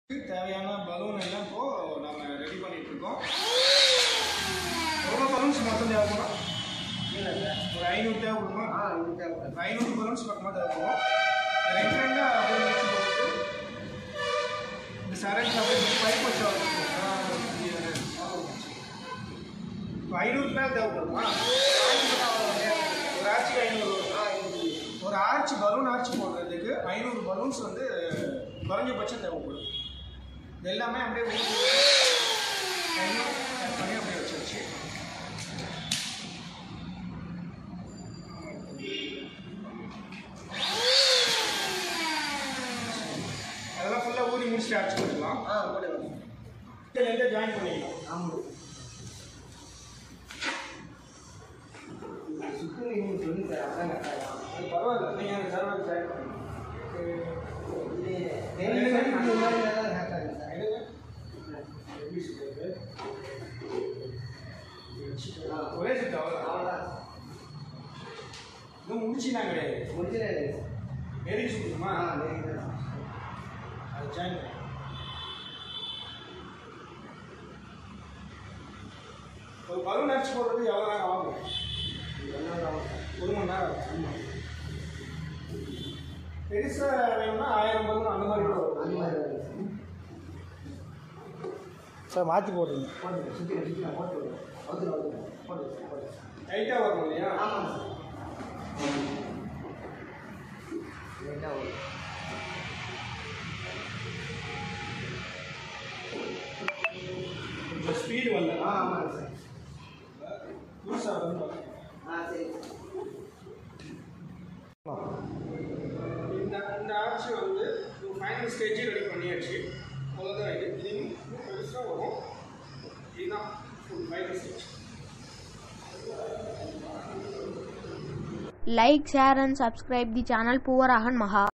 தேவையான பலூன் எல்லாம் இப்போ நம்ம ரெடி பண்ணிட்டு இருக்கோம் எவ்வளோ பலூன்ஸ் மொத்தம் தேவைப்படும் இல்லை சார் ஒரு ஐநூறு தேவைப்படுமா ஆ இது தேவைப்படுது ஒரு ஐநூறு பலூன்ஸ் பக்கமாக தேவைப்படும் ரெண்டு ரெண்டாக அப்படியே மிக்ஸ் போட்டு இந்த சரக்கு அப்படியே பைப் வச்சு இப்போ ஐநூறு பேர் தேவைப்படுமா ஒரு ஆர்ச்சிக்கு ஐநூறு ஆ இது ஒரு ஆர்ச் பலூன் ஆர்ச் போடுறதுக்கு ஐநூறு பலூன்ஸ் வந்து குறைஞ்சபட்சம் தேவைப்படும் இது எல்லாமே அப்படியே ஊற்றி ஐநூறு கட் பண்ணி அப்படியே வச்சாச்சு அதெல்லாம் ஃபுல்லாக ஊறி முடிச்சுட்டு ஆர்ச் பண்ணிடலாம் ஆ போடுங்க இதுலேருந்து ஜாயின் பண்ணிக்கலாம் ஆமாம் சுற்று நீங்கள் சொல்லி சார் அதான் கரெக்டாக அது பரவாயில்ல நீங்கள் எனக்கு சர்வர் ஜாயின் பண்ணுங்க இது ரெண்டு மணிக்கு முன்னாடி தான் கரெக்டாக சார் எப்படி சொல்றது? ஆ ஒரே செட் அவ்வளோ அவ்வளோதான் இன்னும் முடிச்சுனா கிடையாது முடிஞ்சதே இல்லை எதுக்கு சொல்லுமா ஆ நீங்கள் தான் அது ஜாயின் பண்ணு. ஒரு பலூன் அடிச்சு போடுறது எவ்வளோ நேரம் ஆகும் ஒரு மணி நேரம் ஆகும் பெருசாக வேணும்னா ஆயிரம் பலூன் அந்த மாதிரி கூட அந்த வரும். மாதிரி வருது சார் மாற்றி போடுறீங்க போட்டு சுற்றி சுற்றி நான் போட்டு விடுறேன் வந்துடும் வந்துடும் போட்டு போட்டு டைட்டாக வரணும் இல்லையா ஆமாம் சார் என்ன வரும் கொஞ்சம் ஸ்பீடு வரல ஆ ஆமாங்க சார் புதுசாக வந்து வரல. ஆ சரி இந்த இந்த ஆர்ச் வந்து ஃபைனல் ஸ்டேஜ் ரெடி பண்ணியாச்சு அவ்வளோதான் இது இது இன்னும் பெருசாக வரும் இதுதான் final stage Like, share and subscribe the channel Puvarahan Maha.